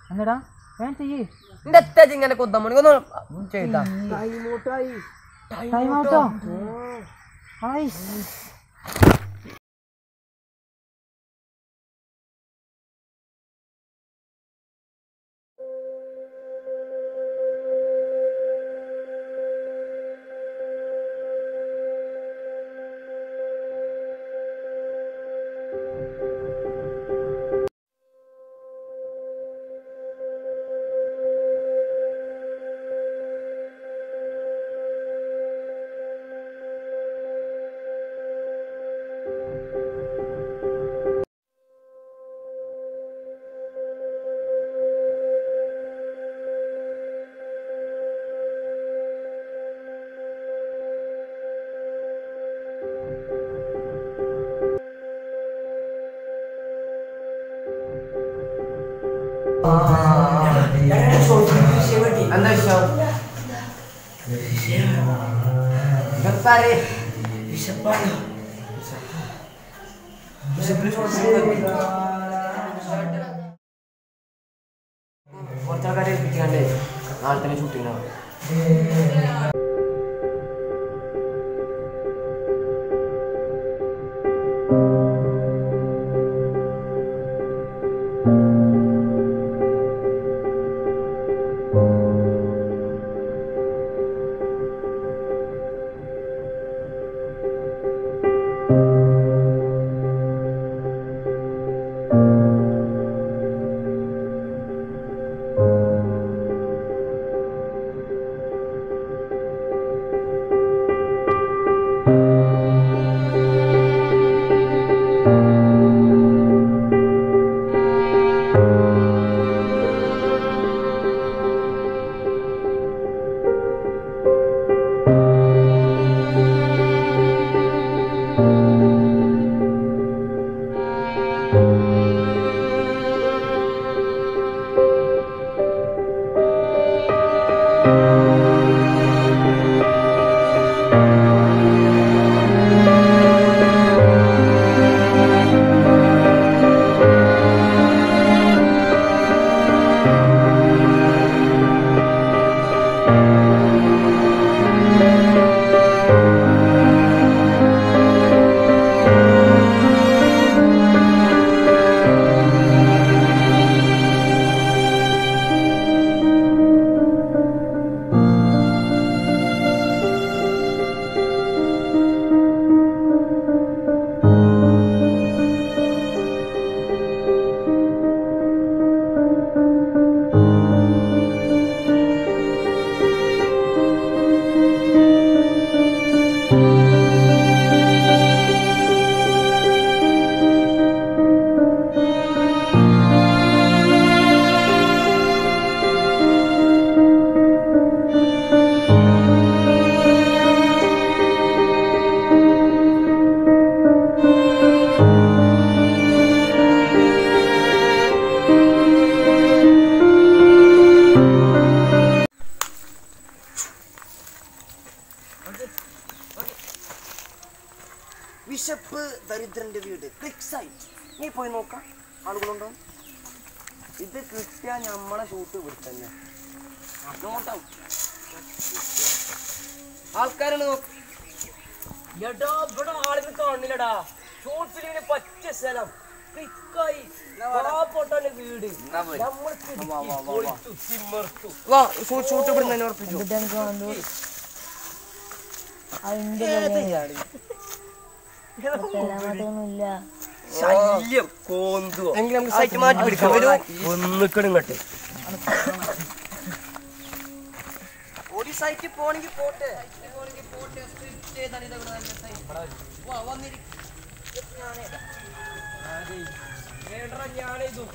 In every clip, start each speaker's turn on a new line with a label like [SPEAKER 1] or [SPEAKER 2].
[SPEAKER 1] എന്നടാ വേൻ ചെയ്യേ
[SPEAKER 2] എന്റെ അത്യാവശ്യം ഇങ്ങനെ കൊത്താൻ മണി ഒന്ന് ചെയ്താ
[SPEAKER 1] ടൈം ഔട്ടോ ഹായ്
[SPEAKER 2] എന്താ വിഷയം വെപ്പാരെ കുറച്ചാൾക്കാരെ ഏൽപ്പിക്കാണ്ട് നാളെ തന്നെ ഷൂട്ടിംഗ് വിശപ്പ് ദരിദ്രന്റെ വീട് ക്ലിക്ക് സൈറ്റ് നീ പോയി നോക്കാം ആളുകളുണ്ടോ ഇത് കിട്ടിയാൽ നമ്മളെ ഷൂട്ട് ഇവിടെ തന്നെ നോട്ടാവും ആൾക്കാരാണ് നോക്ക് എടാ ഇവിടെ ആളുകൾ കാണില്ലടാ ഷോർട്ട് ഫിലിമിന് പറ്റിയ സ്ഥലം ക്ലിക്കായി പാവപ്പെട്ടവന്റെ വീട് വാ ഷൂട്ട് ഷൂട്ട് ഇവിടെ തന്നെ ഉറപ്പിച്ചു ശല്യം കോന്തുവോ എങ്കിൽ നമുക്ക് സൈറ്റ് മാറ്റി പിടിക്കാം ഒരു ഒന്നിക്കടും കട്ട് ഒരു സൈറ്റ് പോണെങ്കിൽ പോട്ടെ ഞാനിതു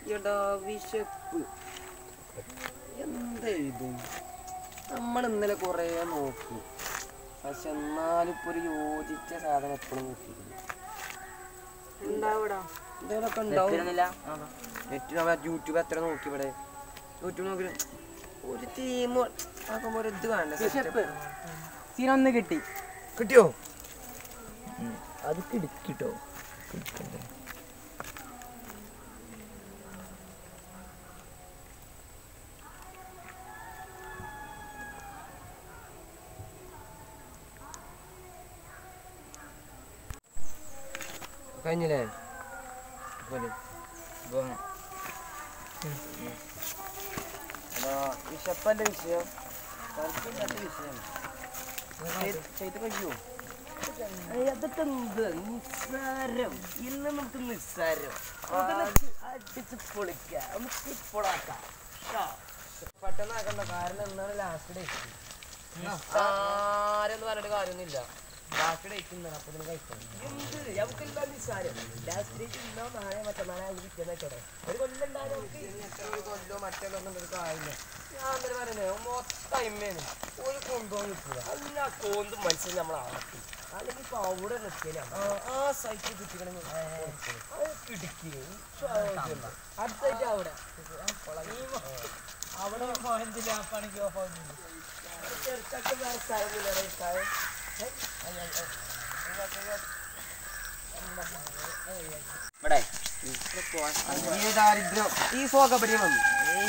[SPEAKER 2] എടാ വിശപ്പ് എന്തെഴുതും നമ്മൾ ഇന്നലെ കുറേ നോക്കി പക്ഷെ എന്നാലും ഇപ്പൊ ഒരു യോജിച്ച സാധനം എപ്പോഴും നോക്കിയിരുന്നു
[SPEAKER 1] ഉണ്ടാവടാ
[SPEAKER 2] എന്തെങ്കിലുമൊക്കെ ഉണ്ടാവും നെറ്റ് നമ്മൾ യൂട്യൂബ് എത്ര നോക്കി ഇവിടെ യൂട്യൂബ് നോക്കി ഒരു തീം ആക്കുമ്പോ ഒരു ഇത് വേണ്ട
[SPEAKER 1] വിശപ്പ് സീനൊന്ന് കിട്ടി
[SPEAKER 2] കിട്ടിയോ
[SPEAKER 3] അത് കിടക്കിട്ടോ
[SPEAKER 2] കഴിഞ്ഞില്ലേ പോലെ വിശപ്പല്ല വിഷയം കുഴപ്പമില്ലാത്ത വിഷയം ചെയ്ത് കഴിയോ അതൊക്കെ എന്ത് നിസ്സാരം ഇന്ന് നമുക്ക് നിസ്സാരം നമുക്ക് അടിച്ച് പൊളിക്കാം നമുക്ക് പൊളാക്കാം പെട്ടെന്ന് ആക്കണ്ട കാരണം എന്നാണ് ലാസ്റ്റ് ഡേറ്റ് നിസ്സാരെന്ന് പറഞ്ഞിട്ട് കാര്യമൊന്നുമില്ല ലാസ്റ്റ് ഡേറ്റ് ഇന്നാണ് അപ്പൊ ഇതിന് കഴിക്കണം എന്ത് നമുക്കെല്ലാം നിസ്സാരം ലാസ്റ്റ് ഡേറ്റ് ഇന്നോ നാളെ മറ്റന്നാളെ അത് പിറ്റേന്ന് വെച്ചോട്ടെ ഒരു കൊല്ലം ഉണ്ടായാലും നമുക്ക് എത്ര ഒരു കൊല്ലോ മറ്റല്ലോ ഒന്നും ഒരു കാര്യമില്ല ഞാൻ എന്താ പറയുന്നത് മൊത്തം ഇമ്മേന് ഒരു കൊണ്ടോന്ന് കിട്ടില്ല അല്ല കോന്ത് മനുഷ്യൻ നമ്മളാക്കി അല്ലെങ്കിൽ ഇപ്പൊ അവിടെ നിൽക്കലാണ് ആ സൈറ്റ് കിട്ടിക്കണമെങ്കിൽ അത് കിടക്കില്ലേ അടുത്തായിട്ട് അവിടെ അവിടെ ചെറുക്കൊക്കെ വേറെ സ്ഥലമില്ലടാ ഈ സ്ഥലം ഇവിടെ ഈ ദാരിദ്ര്യം ഈ സോകപടി വന്നു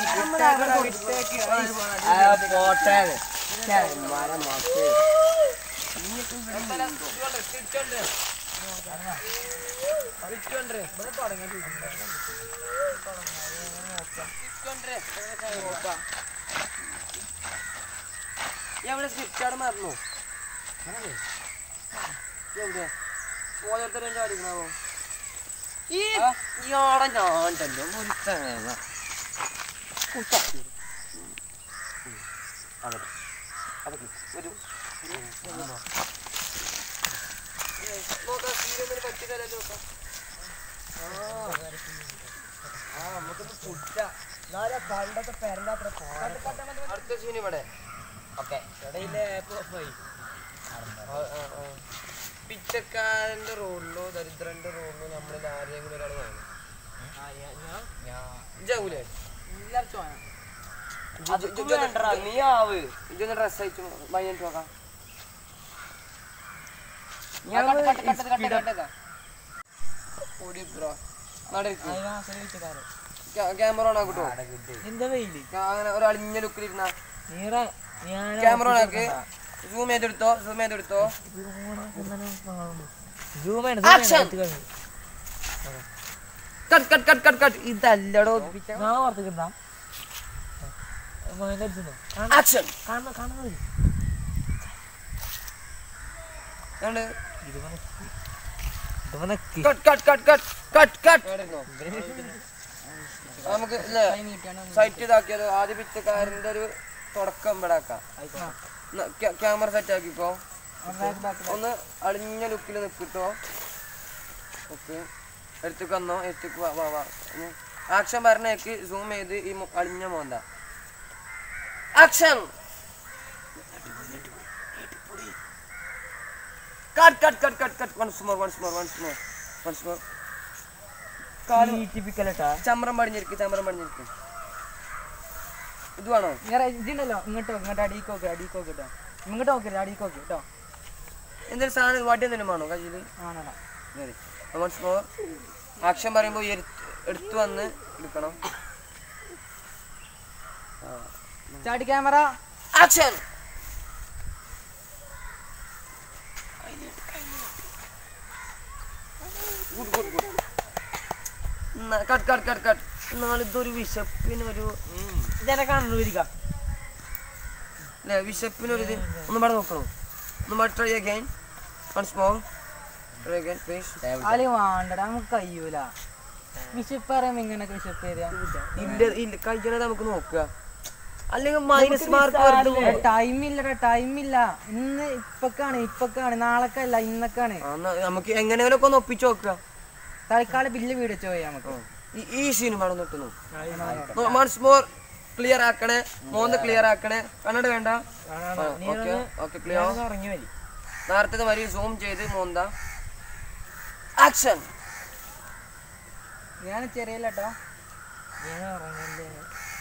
[SPEAKER 2] പോട്ടെ മരം മാസ് എവിടെ സ്വിച്ചാട് മറന്നു എവിടെ പോയത്തരം ചാടിക്കണാവോ ഈ ഇയാളെ ഞാൻ തന്നെ ഒരു തേങ്ങ കുത്തത്തി അവിടെ അവിടെ ഒരു നോക്കാം സീരിയൽ പറ്റില്ല നോക്കാം ആ നമുക്കൊന്ന് കുറ്റ പണ്ടത്തെ പെരണ്ടാത്ര അടുത്ത സീൻ ഇവിടെ ഓക്കെ പിച്ചക്കാരന്റെ റോഡിലോ ദരിദ്രന്റെ റോഡിലോ നമ്മളിൽ ആരെങ്കിലും ഒരാൾ കാണും ജാവൂലേ നീ ആവ് ഇതൊന്ന് ഡ്രസ് അയച്ചു വൈകിട്ട് നോക്കാം ക്യാമറ ഓൺ ആക്കട്ടോ
[SPEAKER 3] എന്താ വെയില്
[SPEAKER 2] അങ്ങനെ ഒരു അളിഞ്ഞ ലുക്കിലിരുന്ന
[SPEAKER 3] നീറ ഞാൻ
[SPEAKER 2] ക്യാമറ ഓൺ ആക്ക് സൂം ചെയ്തെടുത്തോ സൂം ചെയ്തെടുത്തോ Action! Cut cut cut cut cut ഇതല്ലടോ
[SPEAKER 3] ഞാൻ ഓർത്തിട്ടുണ്ടാ അടിച്ചോ
[SPEAKER 2] ആക്ഷൻ
[SPEAKER 3] കാണുന്ന കാണുന്നത്
[SPEAKER 2] കണ്ട്
[SPEAKER 3] ഇതുപോലെ
[SPEAKER 2] cut cut cut cut cut cut നമുക്ക് സൈറ്റ് ഇതാക്കിയത് ആദ്യ പിച്ചക്കാരന്റെ ഒരു തുടക്കം ഇവിടെ ആക്കാം ക്യാമറ സെറ്റ് ആക്കിക്കോ ഒന്ന് അളിഞ്ഞ ലുക്കിൽ നിൽക്കിട്ടോ ഓക്കെ എടുത്തേക്ക് വന്നോ എടുത്തേക്ക് വാ വാ വാ ആക്ഷൻ പറഞ്ഞേക്ക് സൂം ചെയ്ത് ഈ മൊ- അളിഞ്ഞ മോന്ത action cut cut cut cut cut once more once more once more once more കാല്
[SPEAKER 3] ടിപ്പിക്കലട്ടാ
[SPEAKER 2] ചമ്രം പടിഞ്ഞിരിക്കും ചമ്രം പടിഞ്ഞിരിക്കും ഇത് വേണോ
[SPEAKER 1] ഇതുണ്ടല്ലോ ഇങ്ങോട്ടോ ഇങ്ങോട്ട് അടിക്ക് നോക്ക് അടിക്ക് നോക്ക് കേട്ടോ ഇങ്ങോട്ട് നോക്കരുത് അടിക്ക് നോക്ക് കേട്ടോ
[SPEAKER 2] എന്തെങ്കിലും സാധനം വടി എന്തെങ്കിലും വേണോ കയ്യില്
[SPEAKER 1] ആണോ
[SPEAKER 2] വൺസ് മോർ ആക്ഷൻ പറയുമ്പോൾ ഈ എടുത്ത് എടുത്ത് വന്ന് എടുക്കണം
[SPEAKER 1] ചാടി camera
[SPEAKER 2] action good good good cut cut cut cut എന്നാൽ ഇതൊരു വിശപ്പിനൊരു
[SPEAKER 3] ഇതെന്നെ കാണുന്നു ഇരിക്കാം
[SPEAKER 2] അല്ലേ വിശപ്പിനൊരു ഇത് ഒന്ന് പാടെ നോക്കണോ ഒന്ന് പാടെ try again once more try again please
[SPEAKER 1] Ali വേണ്ടടാ നമുക്ക് കഴിയൂല വിശപ്പ് പറയുമ്പോ ഇങ്ങനൊക്കെ വിശപ്പ് തരാ
[SPEAKER 2] ഇല്ല ഇല്ല കഴിക്കണത് നമുക്ക് നോക്കുക അല്ലെങ്കിൽ മൈനസ് മാർക്ക്
[SPEAKER 1] ടൈമില്ലടാ ടൈമില്ല ഇന്ന് ഇപ്പൊക്കാണ് ഇപ്പൊക്കാണ് നാളെക്കല്ല ഇന്നൊക്കാണ്
[SPEAKER 2] നമുക്ക് എങ്ങനെയൊക്കെ ഒന്ന് ഒപ്പിച്ച് നോക്കുക
[SPEAKER 1] തൽക്കാലം ബില്ല് വീടിച്ചു പോയി നമുക്ക്
[SPEAKER 2] ഈ- ഈ സീനും വേണം നിട്ടുന്നു വൺസ് മോർ ക്ലിയർ ആക്കണേ മോന്ത ക്ലിയർ ആക്കണേ കണ്ണട വേണ്ട ഓക്കെ ഓക്കെ ക്ലിയർ
[SPEAKER 3] ഇറങ്ങി വരി
[SPEAKER 2] നേരത്തെ വരി സൂം ചെയ്ത് മോന്ത ആക്ഷൻ
[SPEAKER 1] ഞാൻ ചെറിയല്ലോ
[SPEAKER 3] ഞാൻ ഇറങ്ങല്ലേ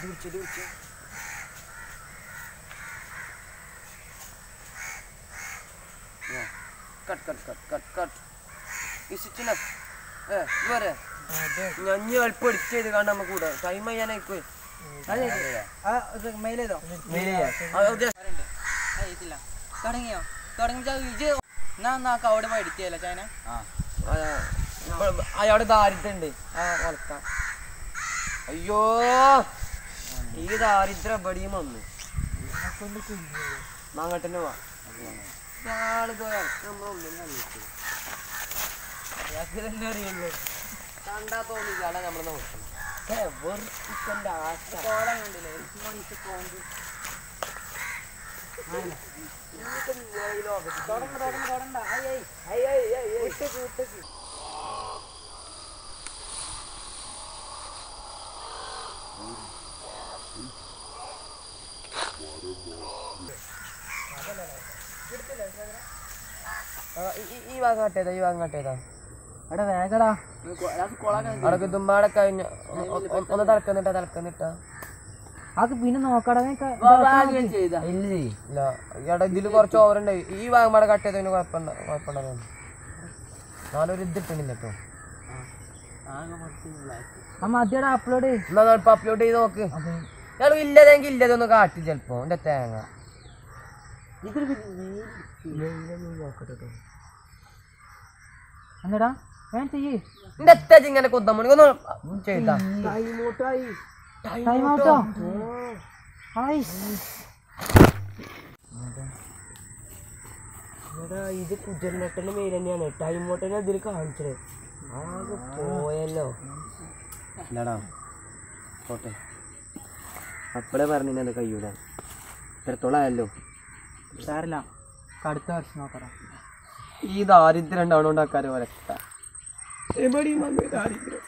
[SPEAKER 2] cut cut cut cut cut ഇസിച്ചിന ഏ ഇവരെ ഞാൻ എളുപ്പം എഡിറ്റ് ചെയ്ത് കാണാൻ നമുക്ക് കൂടെ ടൈം ചെയ്യാനായിക്കോയി
[SPEAKER 1] അതെ ആ ഇത് മെയിൽ ചെയ്തോ അറിയത്തില്ല തുടങ്ങിയോ തുടങ്ങി വിജയ് എന്നാ നാക്ക് അവിടെ പോയി എഡിറ്റ് ചെയ്യല്ലോ ചൈന
[SPEAKER 2] അയാള് ദാരിദ്ര്യണ്ട് ആ വളർത്താൻ അയ്യോ ഈ ദാരിദ്ര്യം എവിടെയും വന്നു അങ്ങോട്ടന്നെ പോവാ ഇയാളിത് നമ്മളെ ഉള്ളിൽ അറിയിച്ചു
[SPEAKER 3] തന്നെ അറിയുള്ളൂ
[SPEAKER 2] കണ്ടാ തോന്നി ഇയാളെ നമ്മൾ നോക്കണം വെറുതെ ആശ
[SPEAKER 1] കോലം കണ്ടില്ലേ തുടങ്ങ തുടങ്ങ തുടങ്ങണ്ട ഐ ഐ വിട്ടേക്ക് വിട്ടേക്ക്
[SPEAKER 2] ഈ ഭാഗം കട്ടേതാ ഈ ഭാഗം കട്ടേതാ
[SPEAKER 1] എടാ വേഗടാ
[SPEAKER 2] അവിടെ തുമ്പാടെ കഴിഞ്ഞ ഒന്ന് തലക്കുന്നിട്ടാ തലക്കുന്നിട്ടാ
[SPEAKER 1] അത് പിന്നെ നോക്കടാ
[SPEAKER 3] ചെയ്താ
[SPEAKER 2] ഇല്ലേ ഇല്ല ഇവിടെ ഇതില് കുറച്ച് ഓവറുണ്ട് ഈ ഭാഗം പാടെ കട്ട് ചെയ്തതിന് കുഴപ്പമുണ്ട കുഴപ്പമുണ്ടായിരുന്നു നാലൊരു ഇത് ഇട്ടില്ല കേട്ടോ
[SPEAKER 1] ആ മതിയടാ അപ്ലോഡ്
[SPEAKER 2] എന്നാ ഇപ്പൊ അപ്ലോഡ് ചെയ്ത് നോക്ക് ഇയാൾ ഇല്ലതെങ്കിൽ ഇല്ലതൊന്ന് കാട്ടി ചെലപ്പോ എന്റെ തേങ്ങ
[SPEAKER 1] എന്നടാ വേഗം ചെയ്യ്
[SPEAKER 2] എന്റെ അത്യാ ഇങ്ങനെ കുത്തമ്മണി ഒന്ന് ചെയ്താ
[SPEAKER 1] ടൈം ഔട്ടോ ഹായ്
[SPEAKER 2] ഇത് കുജർനെട്ടന്റെ മേൽ തന്നെയാണ് ടൈം മോട്ടനെ ഇതിൽ കാണിച്ചത് ആകെ പോയല്ലോ ഇല്ലടാ പോട്ടെ അപ്പളേ പറഞ്ഞത് കഴിയൂല ഇത്രത്തോളം ആയല്ലോ
[SPEAKER 1] സാറില്ല അടുത്ത വർഷം നോക്കടാ
[SPEAKER 2] ഈ ദാരിദ്ര്യം ഉണ്ടാവണോണ്ട് ആൾക്കാര് വരക്ക എവിടെയും വന്നു ദാരിദ്ര്യം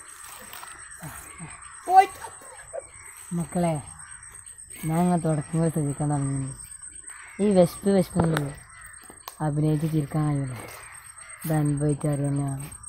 [SPEAKER 4] മക്കളെ ഞാൻ അങ്ങനെ തുടക്കുമ്പോൾ ശ്രദ്ധിക്കാൻ തുടങ്ങുന്നു ഈ വിശപ്പ് വിശപ്പുള്ളത് അഭിനയിച്ച് തീർക്കാൻ കഴിയില്ല ഇത് അനുഭവിച്ചറിയാനാണ്